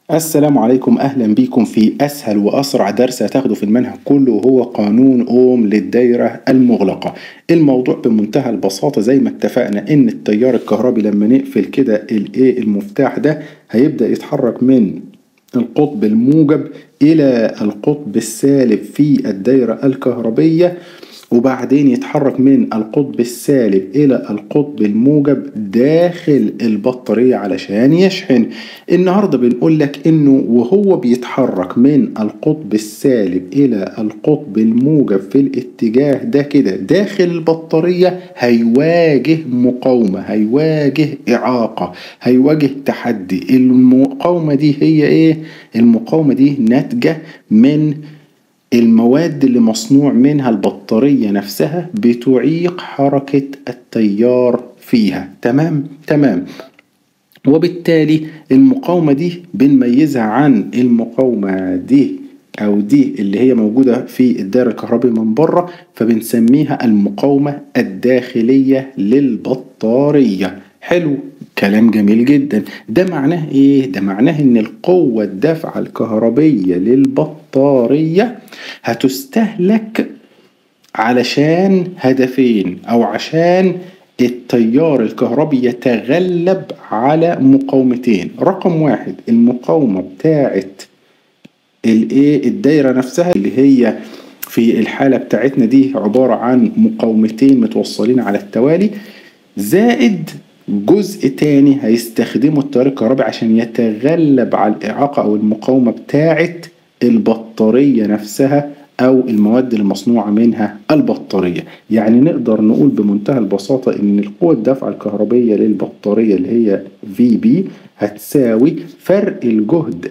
السلام عليكم أهلا بكم في أسهل وأسرع درس هتاخده في المنهج كله وهو قانون أوم للدايرة المغلقة الموضوع بمنتهى البساطة زي ما اتفقنا إن التيار الكهربي لما نقفل كده الإيه المفتاح ده هيبدأ يتحرك من القطب الموجب إلى القطب السالب في الدايرة الكهربية وبعدين يتحرك من القطب السالب إلى القطب الموجب داخل البطارية علشان يشحن النهاردة بنقول لك إنه وهو بيتحرك من القطب السالب إلى القطب الموجب في الاتجاه ده كده داخل البطارية هيواجه مقاومة هيواجه إعاقة هيواجه تحدي المقاومة دي هي إيه؟ المقاومة دي ناتجة من المواد اللي مصنوع منها البطارية نفسها بتعيق حركة التيار فيها تمام تمام وبالتالي المقاومة دي بنميزها عن المقاومة دي أو دي اللي هي موجودة في الدائرة الكهربية من بره فبنسميها المقاومة الداخلية للبطارية حلو كلام جميل جدا ده معناه ايه ده معناه ان القوة الدافعة الكهربية للبطارية هتستهلك علشان هدفين او عشان التيار الكهربي يتغلب على مقاومتين رقم واحد المقاومة بتاعة الايه الدايرة نفسها اللي هي في الحالة بتاعتنا دي عبارة عن مقاومتين متوصلين على التوالي زائد جزء تاني هيستخدمه التيار الكهربي عشان يتغلب على الإعاقة أو المقاومة بتاعة البطارية نفسها أو المواد المصنوعة منها البطارية يعني نقدر نقول بمنتهى البساطة إن القوة الدفع الكهربية للبطارية اللي هي في بي هتساوي فرق الجهد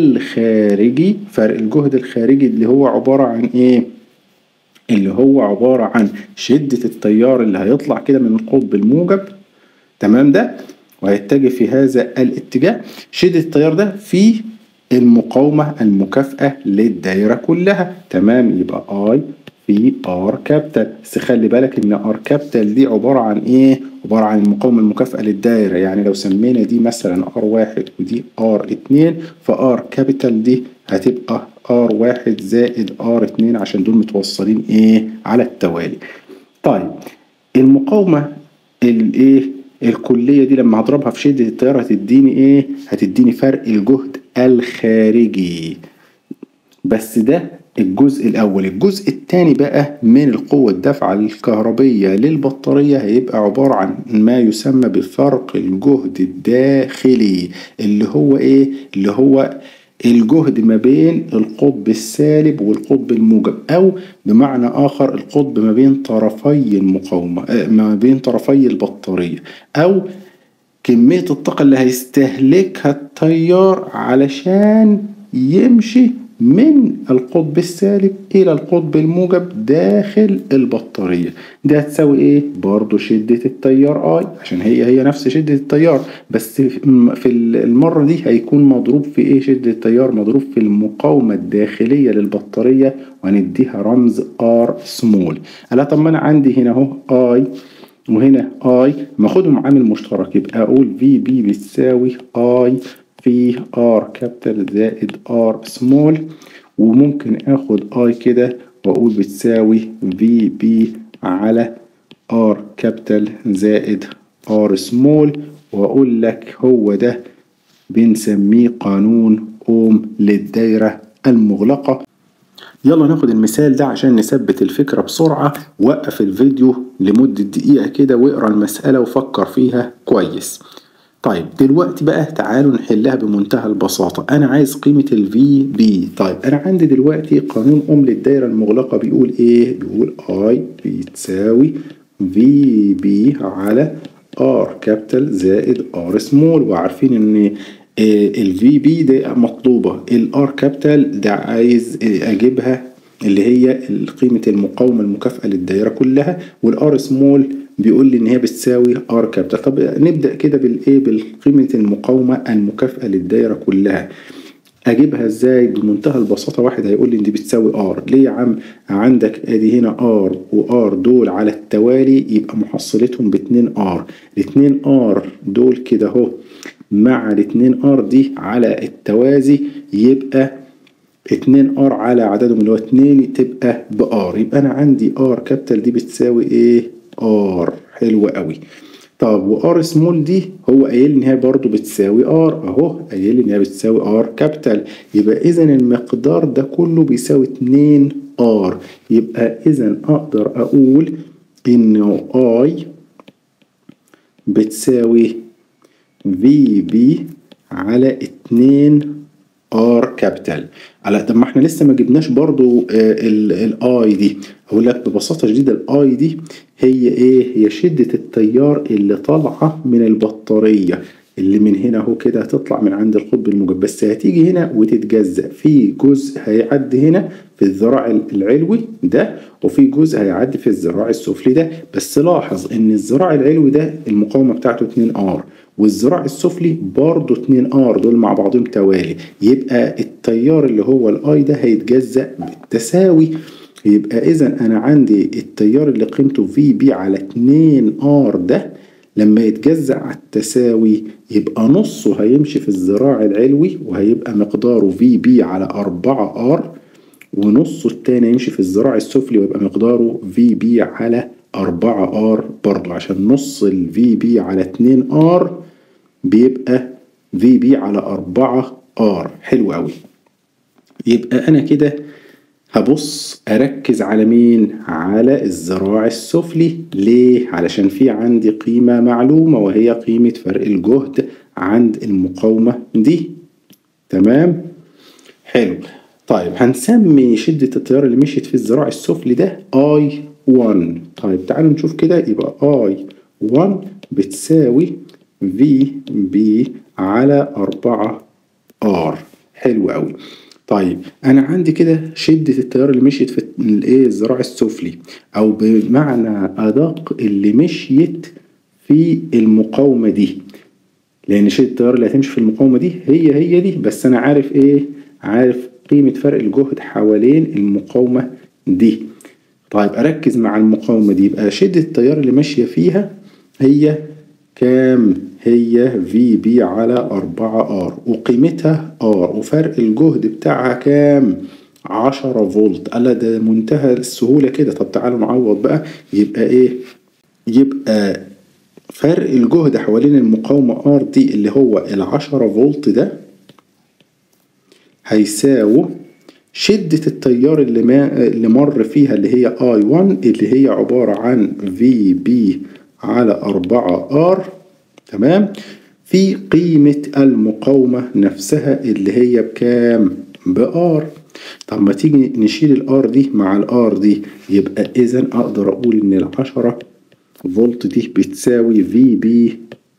الخارجي فرق الجهد الخارجي اللي هو عبارة عن إيه؟ اللي هو عبارة عن شدة التيار اللي هيطلع كده من القطب الموجب تمام ده وهيتجه في هذا الاتجاه شدة التيار ده في المقاومة المكافئة للدايرة كلها تمام يبقى اي في ار كابيتال بس خلي بالك ان ار كابيتال دي عبارة عن ايه عبارة عن المقاومة المكافئة للدايرة يعني لو سمينا دي مثلا ار واحد ودي ار اتنين فار كابيتال دي هتبقى ار واحد زائد ار اتنين عشان دول متوصلين ايه على التوالي طيب المقاومة الايه الكلية دي لما هضربها في شدة التيار هتديني ايه هتديني فرق الجهد الخارجي بس ده الجزء الأول الجزء الثاني بقى من القوة الدافعة الكهربية للبطارية هيبقى عبارة عن ما يسمى بفرق الجهد الداخلي اللي هو ايه اللي هو الجهد ما بين القطب السالب والقطب الموجب أو بمعنى آخر القطب ما بين طرفي المقاومة ما بين طرفي البطارية أو كمية الطاقة اللي هيستهلكها التيار علشان يمشي من القطب السالب إلى القطب الموجب داخل البطارية ده هتساوي إيه؟ برضو شدة التيار I عشان هي هي نفس شدة التيار بس في المرة دي هيكون مضروب في إيه شدة التيار؟ مضروب في المقاومة الداخلية للبطارية وهنديها رمز R سمول ألا طب ما أنا عندي هنا أهو I وهنا I ماخدهم عامل مشترك يبقى أقول في بي بتساوي I في ار كابيتال زائد ار سمول وممكن اخد اي كده واقول بتساوي في بي على ار كابيتال زائد ار سمول واقول لك هو ده بنسميه قانون اوم للدايره المغلقه يلا ناخد المثال ده عشان نثبت الفكرة بسرعة وقف الفيديو لمدة دقيقة كده واقرا المسألة وفكر فيها كويس طيب دلوقتي بقى تعالوا نحلها بمنتهى البساطة أنا عايز قيمة ال V B طيب أنا عندي دلوقتي قانون أم للدايرة المغلقة بيقول إيه؟ بيقول I بتساوي V B على R كابيتال زائد R سمول وعارفين إن ال V B ده مطلوبة ال R كابيتال ده عايز أجيبها اللي هي قيمة المقاومة المكافئة للدايرة كلها والار سمول بيقول لي ان هي بتساوي ار كابيتال طب نبدا كده بالايه بالقيمه المقاومه المكافئه للدايره كلها اجيبها ازاي بمنتهى البساطه واحد هيقول لي ان دي بتساوي ار ليه يا عم عندك ادي هنا ار وار دول على التوالي يبقى محصلتهم باتنين ار الاتنين ار دول كده اهو مع الاتنين ار دي على التوازي يبقى اتنين ار على عددهم اللي هو اتنين تبقى بار يبقى انا عندي ار كابيتال دي بتساوي ايه ار حلو قوي طب وار سمول دي هو قايل ان هي برضه بتساوي ار اهو قايل ان هي بتساوي ار كابيتال يبقى اذا المقدار ده كله بيساوي 2 ار يبقى اذا اقدر اقول انه اي بتساوي في بي على 2 ار كابيتال على طب ما احنا لسه ما جبناش برضو الاي دي اقول لك ببساطه شديده الاي دي هي ايه هي شده التيار اللي طالعه من البطاريه اللي من هنا اهو كده هتطلع من عند القطب الموجب بس هتيجي هنا وتتجزأ في جزء هيعدي هنا في الذراع العلوي ده وفي جزء هيعدي في الذراع السفلي ده بس لاحظ ان الذراع العلوي ده المقاومه بتاعته 2 ار والذراع السفلي برضه 2 ار دول مع بعضهم توالي يبقى التيار اللي هو الاي ده هيتجزأ بالتساوي يبقى اذا انا عندي التيار اللي قيمته في بي على 2 ار ده لما يتجزأ على التساوي يبقى نصه هيمشي في الذراع العلوي وهيبقى مقداره في بي على 4 ار ونصه التاني يمشي في الذراع السفلي ويبقى مقداره في بي على 4 ار برضه عشان نص الفي بي على 2 ار بيبقى في بي على 4 ار حلو قوي يبقى انا كده هبص اركز على مين على الذراع السفلي ليه علشان في عندي قيمة معلومة وهي قيمة فرق الجهد عند المقاومة دي تمام حلو طيب هنسمي شدة التيار اللي مشيت في الذراع السفلي ده اي 1 طيب تعالوا نشوف كده يبقى اي 1 بتساوي في بي على 4 ار حلو قوي طيب انا عندي كده شده التيار اللي مشيت في الايه الذراع السفلي او بمعنى ادق اللي مشيت في المقاومه دي لان شده التيار اللي هتمشي في المقاومه دي هي هي دي بس انا عارف ايه عارف قيمه فرق الجهد حوالين المقاومه دي طيب اركز مع المقاومه دي يبقى شده التيار اللي ماشيه فيها هي كام هي في بي على 4 ار وقيمتها ار وفرق الجهد بتاعها كام 10 فولت قال ده منتهى السهوله كده طب تعالوا نعوض بقى يبقى ايه يبقى فرق الجهد حوالين المقاومة ار دي اللي هو العشرة فولت ده هيساوي شدة التيار اللي, ما اللي مر فيها اللي هي اي 1 اللي هي عبارة عن في بي على 4 ار تمام في قيمة المقاومة نفسها اللي هي بكام بار طب ما تيجي نشيل الار دي مع الار دي يبقى اذا اقدر اقول ان العشرة فولت دي بتساوي في بي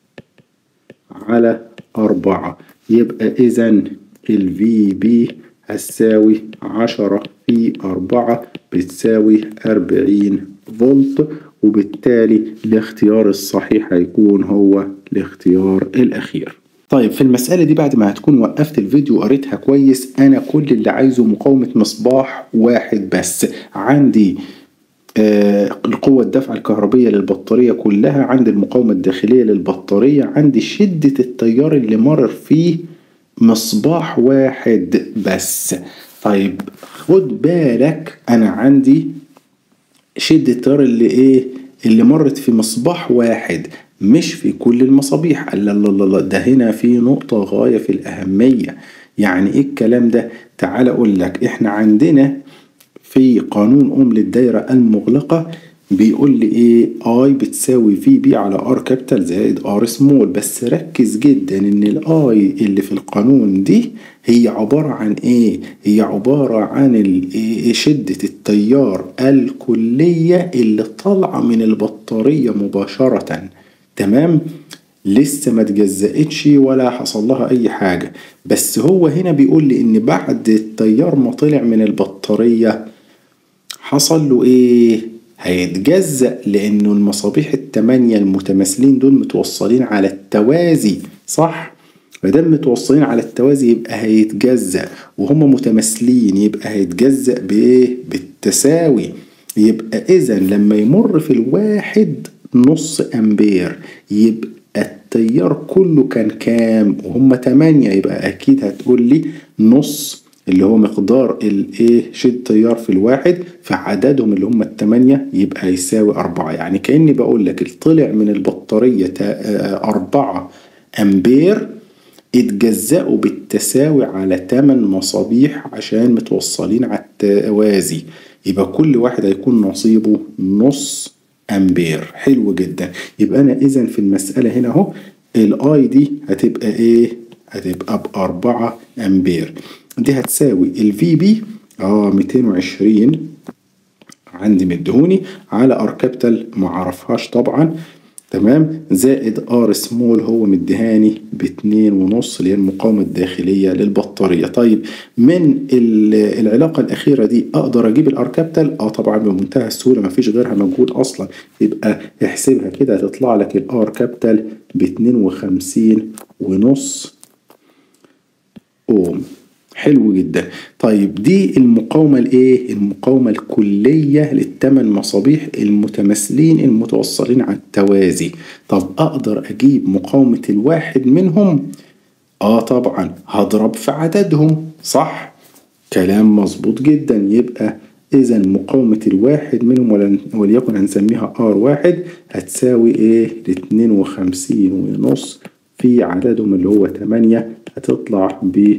على أربعة يبقى إذا الفي بي هتساوي عشرة في أربعة بتساوي أربعين فولت وبالتالي الاختيار الصحيح هيكون هو الاختيار الأخير طيب في المسألة دي بعد ما هتكون وقفت الفيديو وقريتها كويس أنا كل اللي عايزه مقاومة مصباح واحد بس عندي آه القوة الدفع الكهربية للبطارية كلها عندي المقاومة الداخلية للبطارية عندي شدة التيار اللي مر فيه مصباح واحد بس طيب خد بالك أنا عندي شدة التيار اللي إيه اللي مرت في مصباح واحد مش في كل المصابيح لا لا لا ده هنا في نقطة غاية في الأهمية يعني إيه الكلام ده تعال أقول لك إحنا عندنا في قانون أم للدايرة المغلقة بيقول لي ايه اي بتساوي في بي على ار كابيتال زائد ار سمول بس ركز جدا ان الاي اللي في القانون دي هي عبارة عن ايه هي عبارة عن شدة التيار الكلية اللي طالعة من البطارية مباشرة تمام لسه ما اتجزأتش ولا حصل لها اي حاجة بس هو هنا بيقول لي ان بعد التيار ما طلع من البطارية حصل له ايه هيتجزأ لأنه المصابيح التمانية المتماثلين دول متوصلين على التوازي صح؟ مادام متوصلين على التوازي يبقى هيتجزأ وهما متماثلين يبقى هيتجزأ بإيه؟ بالتساوي يبقى إذا لما يمر في الواحد نص أمبير يبقى التيار كله كان كام وهم تمانية يبقى أكيد هتقول لي نص اللي هو مقدار الايه شد تيار في الواحد فعددهم اللي هم التمانية يبقى يساوي أربعة يعني كأني بقول لك طلع من البطارية أربعة أمبير اتجزأوا بالتساوي على 8 مصابيح عشان متوصلين على التوازي يبقى كل واحد هيكون نصيبه نص امبير حلو جدا يبقى انا اذا في المساله هنا اهو الاي دي هتبقى ايه هتبقى بأربعة امبير دي هتساوي الفي بي اه 220 عندي مدهوني على ار كابيتال معرفهاش طبعا تمام زائد ار سمول هو مديهاني باتنين ونص اللي هي المقاومة الداخلية للبطارية طيب من العلاقة الأخيرة دي أقدر أجيب الار كابيتال اه طبعا بمنتهى السهولة مفيش غيرها موجود أصلا يبقى احسبها كده هتطلع لك الار كابيتال باتنين وخمسين ونص أوم حلو جدا طيب دي المقاومة الايه المقاومة الكلية للثمان مصابيح المتماثلين المتوصلين على التوازي طب اقدر اجيب مقاومة الواحد منهم اه طبعا هضرب في عددهم صح كلام مظبوط جدا يبقى اذا مقاومة الواحد منهم وليكن هنسميها ار واحد هتساوي ايه لاتنين وخمسين ونص في عددهم اللي هو تمانية هتطلع ب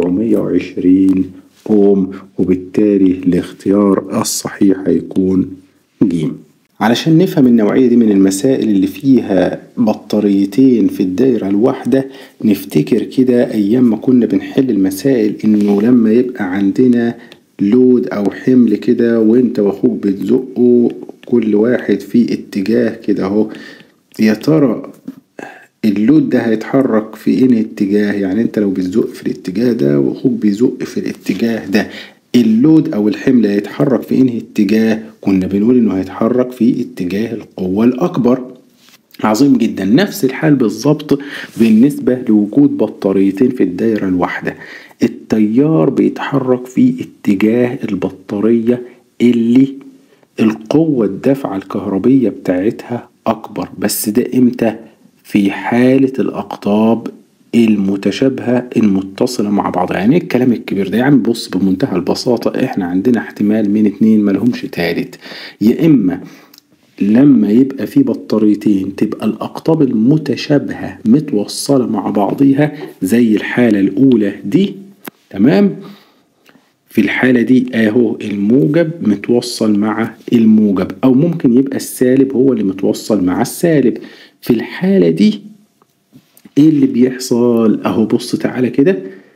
420 أوم وبالتالي الاختيار الصحيح هيكون ج علشان نفهم النوعية دي من المسائل اللي فيها بطاريتين في الدايرة الواحدة نفتكر كده أيام ما كنا بنحل المسائل إنه لما يبقى عندنا لود أو حمل كده وأنت وأخوك بتزقوا كل واحد في اتجاه كده أهو يا ترى اللود ده هيتحرك في انهي اتجاه يعني انت لو بتزق في الاتجاه ده واخوك بيزق في الاتجاه ده اللود او الحمل هيتحرك في انهي اتجاه كنا بنقول انه هيتحرك في اتجاه القوة الاكبر عظيم جدا نفس الحال بالظبط بالنسبة لوجود بطاريتين في الدايرة الواحدة التيار بيتحرك في اتجاه البطارية اللي القوة الدفعة الكهربية بتاعتها أكبر بس ده إمتى؟ في حالة الأقطاب المتشابهة المتصلة مع بعضها يعني ايه الكلام الكبير ده يعني بص بمنتهى البساطة احنا عندنا احتمال من اتنين ملهمش تالت يا اما لما يبقى في بطاريتين تبقى الأقطاب المتشابهة متوصلة مع بعضيها زي الحالة الأولى دي تمام في الحالة دي اهو الموجب متوصل مع الموجب أو ممكن يبقى السالب هو اللي متوصل مع السالب في الحالة دي ايه اللي بيحصل اهو بص تعالى كده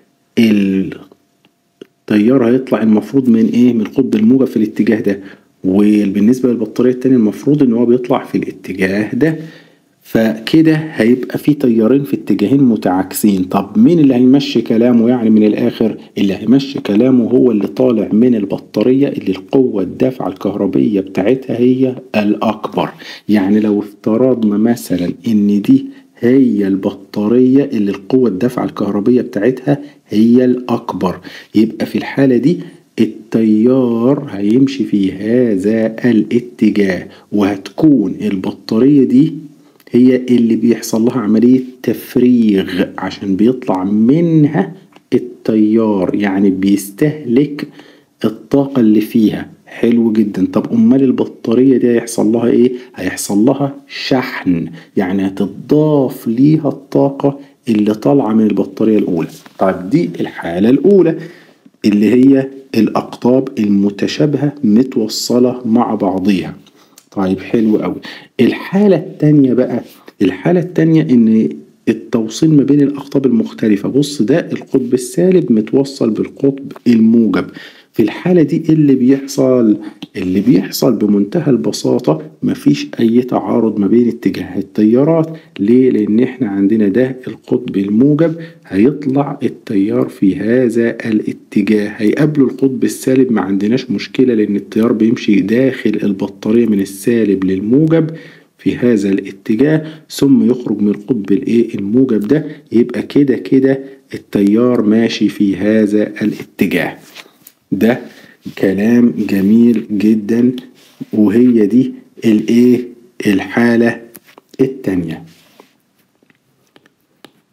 التيار هيطلع المفروض من ايه من القطب الموجب في الاتجاه ده وبالنسبة للبطارية التانية المفروض ان هو بيطلع في الاتجاه ده فكده هيبقى في تيارين في اتجاهين متعاكسين طب مين اللي هيمشي كلامه يعني من الاخر اللي هيمشي كلامه هو اللي طالع من البطارية اللي القوة الدافعة الكهربية بتاعتها هي الاكبر يعني لو افترضنا مثلا ان دي هي البطارية اللي القوة الدافعة الكهربية بتاعتها هي الأكبر يبقى في الحالة دي التيار هيمشي في هذا الاتجاه وهتكون البطارية دي هي اللي بيحصل لها عملية تفريغ عشان بيطلع منها التيار يعني بيستهلك الطاقة اللي فيها حلو جدا طب امال البطارية دي هيحصل لها ايه هيحصل لها شحن يعني هتضاف ليها الطاقة اللي طالعة من البطارية الاولى طيب دي الحالة الاولى اللي هي الاقطاب المتشابهة متوصلة مع بعضيها طيب حلو قوي الحالة التانية بقى الحالة التانية ان التوصيل ما بين الأقطاب المختلفة بص ده القطب السالب متوصل بالقطب الموجب في الحالة دي اللي بيحصل اللي بيحصل بمنتهى البساطة مفيش أي تعارض ما بين اتجاه التيارات ليه؟ لأن احنا عندنا ده القطب الموجب هيطلع التيار في هذا الاتجاه هيقابله القطب السالب ما عندناش مشكلة لأن التيار بيمشي داخل البطارية من السالب للموجب في هذا الاتجاه ثم يخرج من القطب الايه الموجب ده يبقى كده كده التيار ماشي في هذا الاتجاه ده كلام جميل جدا وهي دي الايه الحالة التانية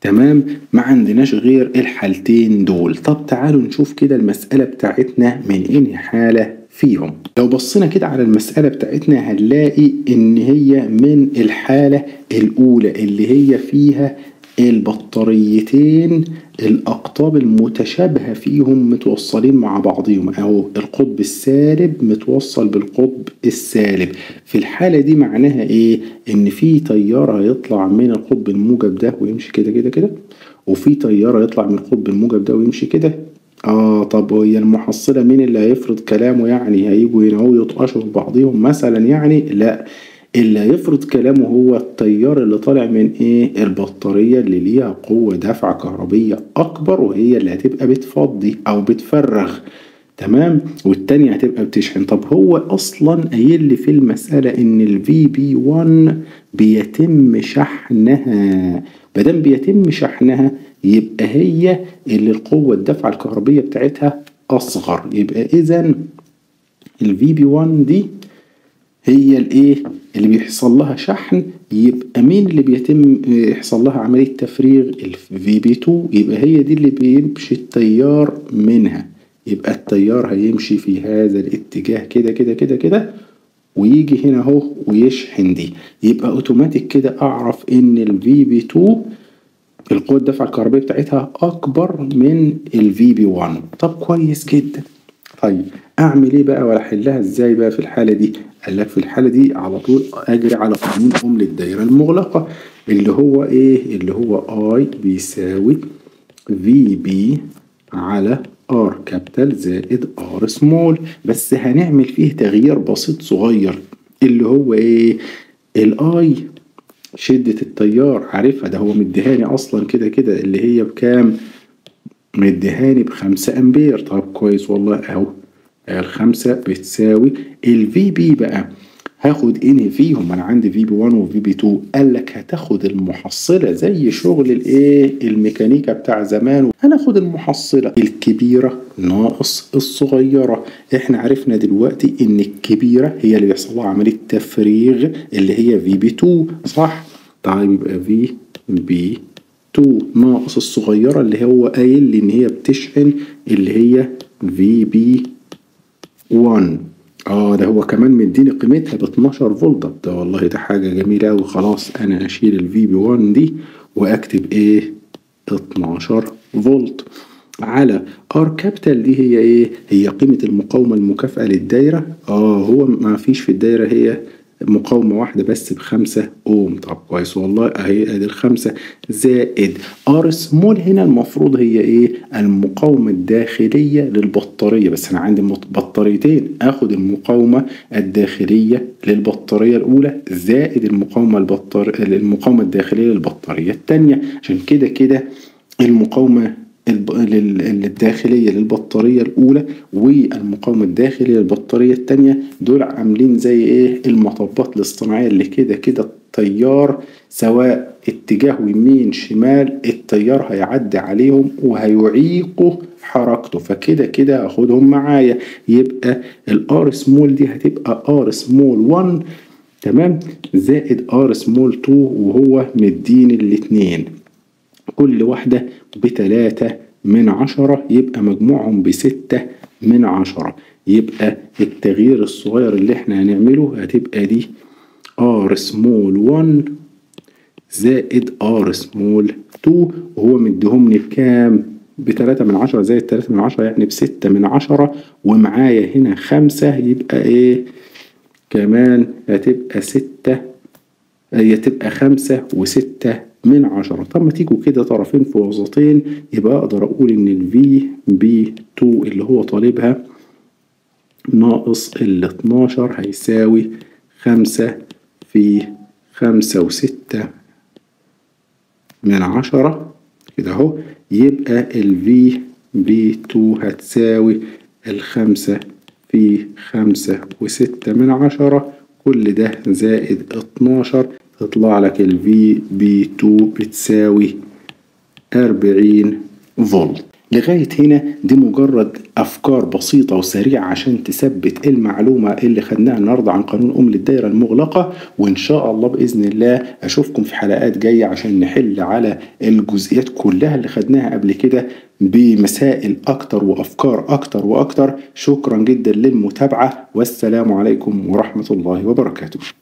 تمام ما عندناش غير الحالتين دول طب تعالوا نشوف كده المسألة بتاعتنا من انهي حالة فيهم لو بصينا كده على المسألة بتاعتنا هنلاقي ان هي من الحالة الاولى اللي هي فيها البطاريتين الأقطاب المتشابهة فيهم متوصلين مع بعضهم أهو القطب السالب متوصل بالقطب السالب في الحالة دي معناها إيه؟ إن في تيار هيطلع من القطب الموجب ده ويمشي كده كده كده وفي تيار هيطلع من القطب الموجب ده ويمشي كده اه طب وهي المحصلة مين اللي هيفرض كلامه يعني هيجوا هنا هو يطقشوا في بعضهم مثلا يعني لا اللي هيفرض كلامه هو التيار اللي طالع من ايه البطارية اللي ليها قوة دفع كهربية اكبر وهي اللي هتبقى بتفضي او بتفرغ تمام والتانية هتبقى بتشحن طب هو اصلا قايل لي في المسألة ان الفي بي 1 بيتم شحنها مادام بيتم شحنها يبقى هي اللي القوة الدفع الكهربية بتاعتها اصغر يبقى اذا الفي بي 1 دي هي الايه اللي بيحصل لها شحن يبقى مين اللي بيتم يحصل لها عملية تفريغ الفي بي 2 يبقى هي دي اللي بيمشي التيار منها يبقى التيار هيمشي في هذا الاتجاه كده كده كده كده ويجي هنا اهو ويشحن دي يبقى اوتوماتيك كده اعرف ان الفي بي 2 القوة الدفع الكهربية بتاعتها اكبر من الفي بي 1 طب كويس جدا طيب اعمل ايه بقى ولا احلها ازاي بقى في الحالة دي قال لك في الحالة دي على طول اجري على قانون ام للدايرة المغلقة اللي هو ايه اللي هو اي بيساوي في بي على ار كابيتال زائد ار سمول بس هنعمل فيه تغيير بسيط صغير اللي هو ايه الاي شدة التيار عارفها ده هو مديهاني اصلا كده كده اللي هي بكام مديهاني بخمسة امبير طب كويس والله اهو الخمسة بتساوي الفي بي بقى هاخد انهي فيهم انا عندي في بي 1 وفي بي 2 قال لك هتاخد المحصله زي شغل الايه الميكانيكا بتاع زمان هناخد المحصله الكبيره ناقص الصغيره احنا عرفنا دلوقتي ان الكبيره هي اللي بيحصل لها عمليه تفريغ اللي هي في بي 2 صح طيب يبقى في بي 2 ناقص الصغيره اللي هو قايل لي ان هي بتشحن اللي هي في بي 1 اه ده هو كمان مديني قيمتها ب 12 فولت ده والله ده حاجه جميله قوي خلاص انا اشيل الفي بي 1 دي واكتب ايه 12 فولت على ار كابيتال دي هي ايه هي قيمه المقاومه المكافئه للدايره اه هو ما فيش في الدايره هي مقاومة واحدة بس بخمسة أوم طب كويس والله أهي أدي الخمسة زائد ار سمول هنا المفروض هي إيه المقاومة الداخلية للبطارية بس أنا عندي بطاريتين آخد المقاومة الداخلية للبطارية الأولى زائد المقاومة البطار المقاومة الداخلية للبطارية التانية عشان كده كده المقاومة الداخلية للبطارية الأولى والمقاومة الداخلية للبطارية التانية دول عاملين زي إيه المطبات الاصطناعية اللي كده كده التيار سواء اتجاه يمين شمال التيار هيعدي عليهم وهيعيقوا حركته فكده كده هاخدهم معايا يبقى الار سمول دي هتبقى ار سمول 1 تمام زائد ار سمول 2 وهو مديني الاتنين كل واحدة بتلاتة من عشرة يبقى مجموعهم بستة من عشرة يبقى التغيير الصغير اللي احنا هنعمله هتبقى دي ار سمول 1 زائد ار سمول 2 وهو مديهمني بكام بتلاتة من عشرة زائد تلاتة من عشرة يعني بستة من عشرة ومعايا هنا خمسة يبقى ايه كمان هتبقى ستة هي تبقى خمسة وستة من عشرة طب ما تيجوا كده طرفين في وسطين يبقى أقدر أقول إن ال V B 2 اللي هو طالبها ناقص ال 12 هيساوي خمسة في خمسة وستة من عشرة كده أهو يبقى ال V B 2 هتساوي الخمسة في خمسة وستة من عشرة كل ده زائد اتناشر تطلع لك ال V B 2 بتساوي أربعين فولت لغاية هنا دي مجرد أفكار بسيطة وسريعة عشان تثبت المعلومة اللي خدناها النهاردة عن قانون أم للدايرة المغلقة وإن شاء الله بإذن الله أشوفكم في حلقات جاية عشان نحل على الجزئيات كلها اللي خدناها قبل كده بمسائل أكتر وأفكار أكتر وأكتر شكرا جدا للمتابعة والسلام عليكم ورحمة الله وبركاته